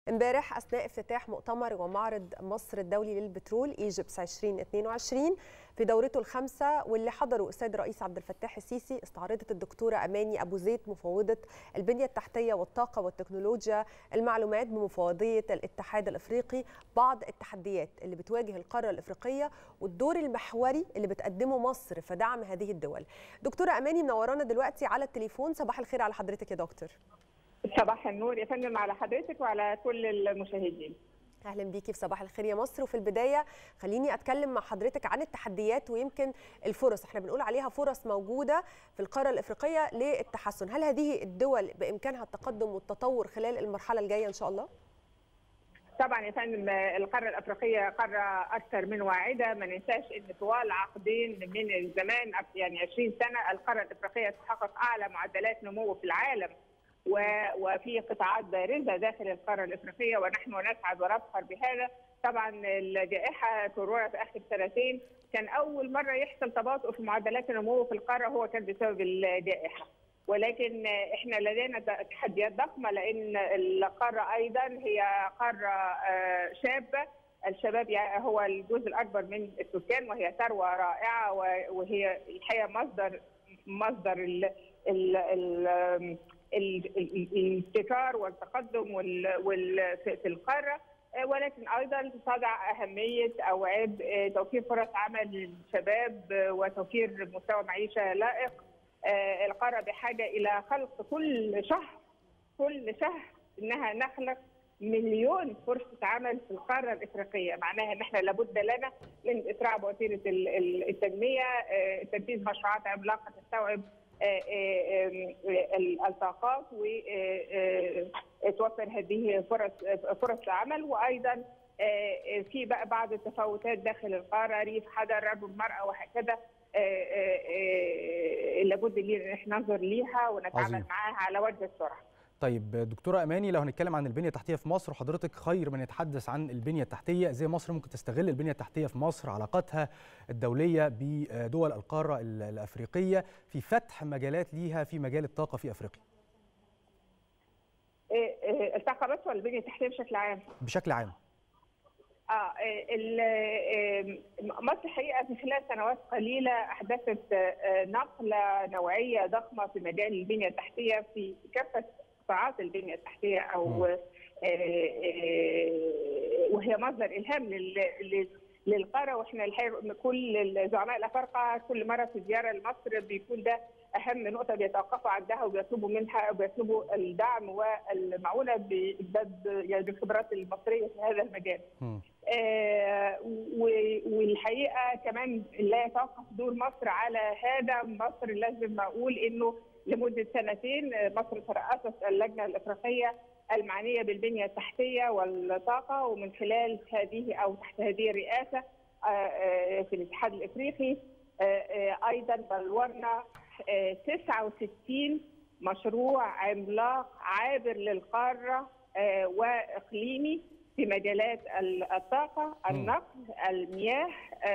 امبارح اثناء افتتاح مؤتمر ومعرض مصر الدولي للبترول ايجيبس 2022 في دورته الخامسه واللي حضروا السيد الرئيس عبد الفتاح السيسي استعرضت الدكتوره اماني ابو زيد مفوضه البنيه التحتيه والطاقه والتكنولوجيا المعلومات بمفوضيه الاتحاد الافريقي بعض التحديات اللي بتواجه القاره الافريقيه والدور المحوري اللي بتقدمه مصر في دعم هذه الدول. دكتوره اماني منورانا دلوقتي على التليفون صباح الخير على حضرتك يا دكتور. صباح النور يا فندم على حضرتك وعلى كل المشاهدين اهلا بيكي في صباح الخير يا مصر وفي البدايه خليني اتكلم مع حضرتك عن التحديات ويمكن الفرص احنا بنقول عليها فرص موجوده في القاره الافريقيه للتحسن هل هذه الدول بامكانها التقدم والتطور خلال المرحله الجايه ان شاء الله طبعا يا فندم القاره الافريقيه قاره اكثر من واعده ما ننساش ان طوال عقدين من الزمان يعني 20 سنه القاره الافريقيه تحقق اعلى معدلات نمو في العالم وفي قطاعات بارزه داخل القاره الافريقيه ونحن نسعد ونفخر بهذا طبعا الجائحه كورونا في اخر سنتين كان اول مره يحصل تباطؤ في معدلات النمو في القاره هو كان بسبب الجائحه ولكن احنا لدينا تحديات ضخمه لان القاره ايضا هي قاره شابه الشباب هو الجزء الاكبر من السكان وهي ثروه رائعه وهي الحقيقه مصدر مصدر ال ال الابتكار والتقدم وال في القاره ولكن ايضا تضع اهميه او عبء توفير فرص عمل للشباب وتوفير مستوى معيشه لائق القاره بحاجه الى خلق كل شهر كل شهر انها نخلق مليون فرصه عمل في القاره الافريقيه معناها ان احنا لابد لنا من اسراع بوتيره التنميه تنفيذ مشروعات عملاقه تستوعب الطاقات وتوفر هذه فرص فرص العمل وايضا في بقى بعض التفاوتات داخل القاره ريف حضر رجل المراه وهكذا لابد ان احنا ننظر ليها ونتعامل عظيم. معاها على وجه السرعه. طيب دكتوره اماني لو هنتكلم عن البنيه التحتيه في مصر وحضرتك خير من يتحدث عن البنيه التحتيه ازاي مصر ممكن تستغل البنيه التحتيه في مصر علاقاتها الدوليه بدول القاره الافريقيه في فتح مجالات ليها في مجال الطاقه في افريقيا الطاقه بس ولا البنيه التحتيه بشكل عام بشكل عام اه مصر حقيقه في خلال سنوات قليله احدثت نقله نوعيه ضخمه في مجال البنيه التحتيه في كافه قطاعات البنيه التحتيه او وهي مصدر الهام للقاره واحنا الحقيقه كل زعماء الافارقه كل مره في زياره لمصر بيكون ده اهم نقطه بيتوقفوا عندها وبيطلبوا منها وبيطلبوا الدعم والمعونه بامداد يعني الخبرات المصريه في هذا المجال. آه والحقيقه كمان لا يتوقف دور مصر على هذا مصر لازم اقول انه لمده سنتين مصر ترأست اللجنه الافريقيه المعنيه بالبنيه التحتيه والطاقه ومن خلال هذه او تحت هذه الرئاسه في الاتحاد الافريقي ايضا بلورنا 69 مشروع عملاق عابر للقاره واقليمي في مجالات الطاقه، النقل، المياه،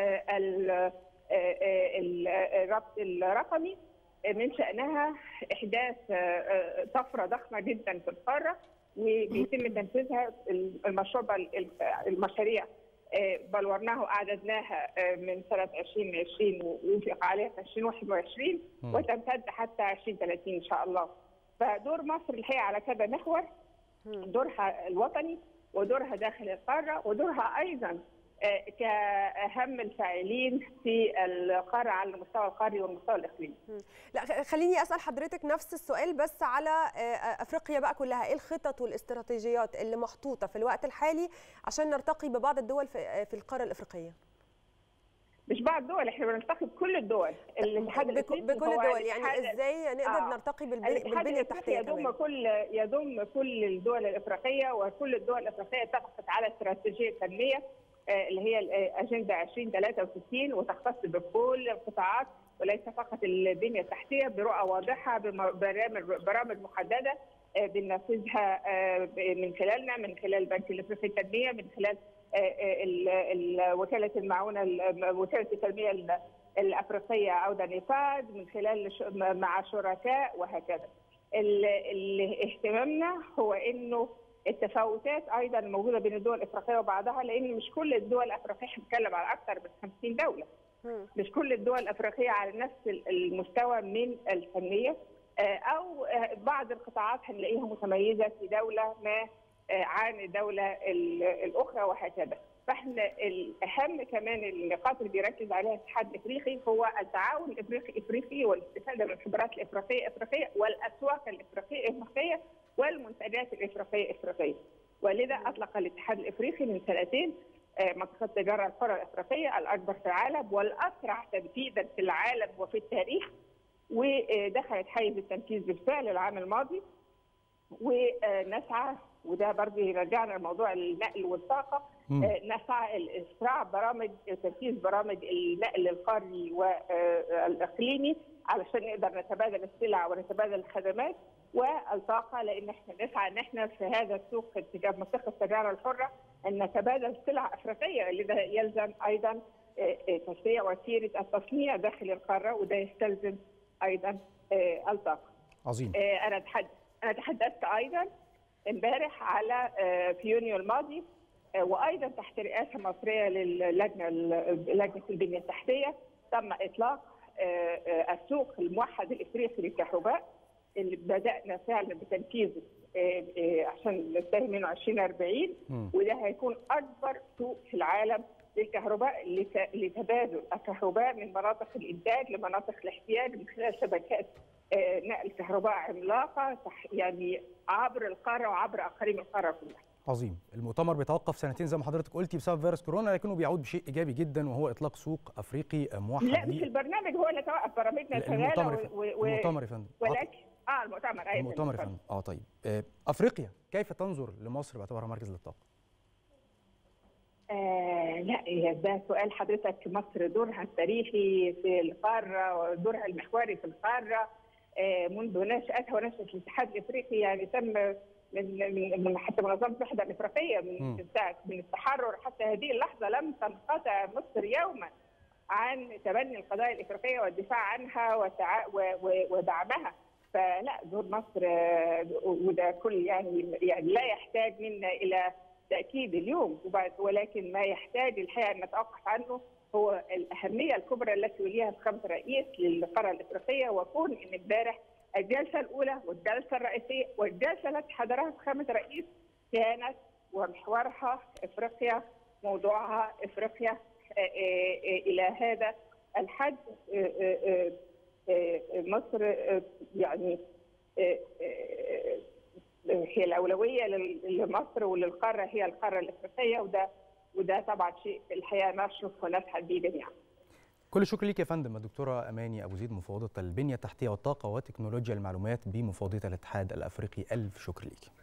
الربط الرقمي من شانها احداث طفره ضخمه جدا في القاره وبيتم تنفيذها المشروع المشاريع بلورناها واعددناها من سنه 2020 ووافق عليها في 2021 وتمتد حتى 2030 ان شاء الله. فدور مصر الحقيقه على كذا محور دورها الوطني ودورها داخل القاره ودورها ايضا كاهم الفاعلين في القاره على المستوى القاري والمستوى الاقليمي. لا خليني اسال حضرتك نفس السؤال بس على افريقيا بقى كلها، ايه الخطط والاستراتيجيات اللي محطوطه في الوقت الحالي عشان نرتقي ببعض الدول في القاره الافريقيه؟ مش بعض الدول احنا بنرتقي بكل الدول الاتحاد بكل الدول يعني ازاي نقدر آه. نرتقي بالبنيه التحتيه يضم كل يضم كل الدول الافريقيه وكل الدول الافريقيه اتفقت على استراتيجيه تنميه اللي هي الاجنده 2063 وتختص بكل القطاعات وليس فقط البنيه التحتيه برؤى واضحه ببرامج برامج محدده بننفذها من خلالنا من خلال بنك الافريقي للتنميه من خلال وكاله المعونه وكاله التنميه الافريقيه عوده نيفاد من خلال مع شركاء وهكذا. اللي اهتمامنا هو انه التفاوتات ايضا الموجوده بين الدول الافريقيه وبعضها لان مش كل الدول الافريقيه بنتكلم على اكثر من 50 دوله مش كل الدول الافريقيه على نفس المستوى من الفنيه او بعض القطاعات هنلاقيها متميزه في دوله ما عن الدوله الاخرى وهكذا فاحنا الاهم كمان النقاط اللي بيركز عليها الاتحاد الافريقي هو التعاون الافريقي الافريقي والاستفاده من الخبرات الافريقيه الافريقيه والاسواق الافريقيه الافريقيه والمنتجات الافريقيه الافريقيه ولذا اطلق الاتحاد الافريقي من سنتين منطقه التجاره الحره الافريقيه الاكبر في العالم والاسرع تنفيذا في العالم وفي التاريخ ودخلت حيز التنفيذ بالفعل العام الماضي ونسعى وده برضه يرجعنا لموضوع النقل والطاقه نسعى لاسراع برامج تنفيذ برامج النقل القاري والاقليمي علشان نقدر نتبادل السلع ونتبادل الخدمات والطاقه لان احنا نسعى ان احنا في هذا السوق اتجاه منطقه التجاره الحره ان نتبادل سلع افريقيه لذا يلزم ايضا تسويه وسيله التصنيع داخل القاره وده يستلزم ايضا الطاقه. عظيم. انا تحدث انا تحدثت ايضا امبارح على في يونيو الماضي وايضا تحت رئاسه مصريه للجنه لجنه البنيه التحتيه تم اطلاق السوق الموحد الافريقي للكهرباء اللي بدانا فعلا بتنفيذه عشان ننتهي منه 2040 وده هيكون اكبر سوق في العالم للكهرباء لتبادل الكهرباء من مناطق الانتاج لمناطق الاحتياج من خلال شبكات نقل كهرباء عملاقه يعني عبر القاره وعبر اقاليم القاره كلها. عظيم المؤتمر بيتوقف سنتين زي ما حضرتك قلتي بسبب فيروس كورونا لكنه بيعود بشيء ايجابي جدا وهو اطلاق سوق افريقي موحد لا مش البرنامج هو اللي توقف برامجنا شغاله المؤتمر يا فندم ولكن اه المؤتمر ايوه المؤتمر يا فندم اه طيب آه افريقيا كيف تنظر لمصر باعتبارها مركز للطاقه؟ آه لا ده سؤال حضرتك مصر دورها التاريخي في القاره ودورها المحوري في القاره آه منذ نشاتها ونشاه الاتحاد الافريقي يعني تم من من من حتى منظمه الوحده الافريقيه من ساعه من التحرر حتى هذه اللحظه لم تنقطع مصر يوما عن تبني القضايا الافريقيه والدفاع عنها وتع... و... و... ودعمها فلا دور مصر وده كل يعني يعني لا يحتاج منا الى تاكيد اليوم ولكن ما يحتاج الحقيقه ان نتوقف عنه هو الاهميه الكبرى التي وليها فخامه الرئيس للقاره الافريقيه وكون ان امبارح الجلسه الاولى والجلسه الرئيسيه والجلسه التي حضرها فخامه الرئيس كانت ومحورها افريقيا موضوعها افريقيا الى هذا الحد مصر يعني هي الاولويه لمصر وللقاره هي القاره الافريقيه وده وده طبعا شيء الحقيقه نشرف ونسعد به جميعا. كل الشكر ليك يا فندم الدكتوره اماني ابو زيد مفوضه البنيه التحتيه والطاقه وتكنولوجيا المعلومات بمفوضيه الاتحاد الافريقي الف شكر ليك.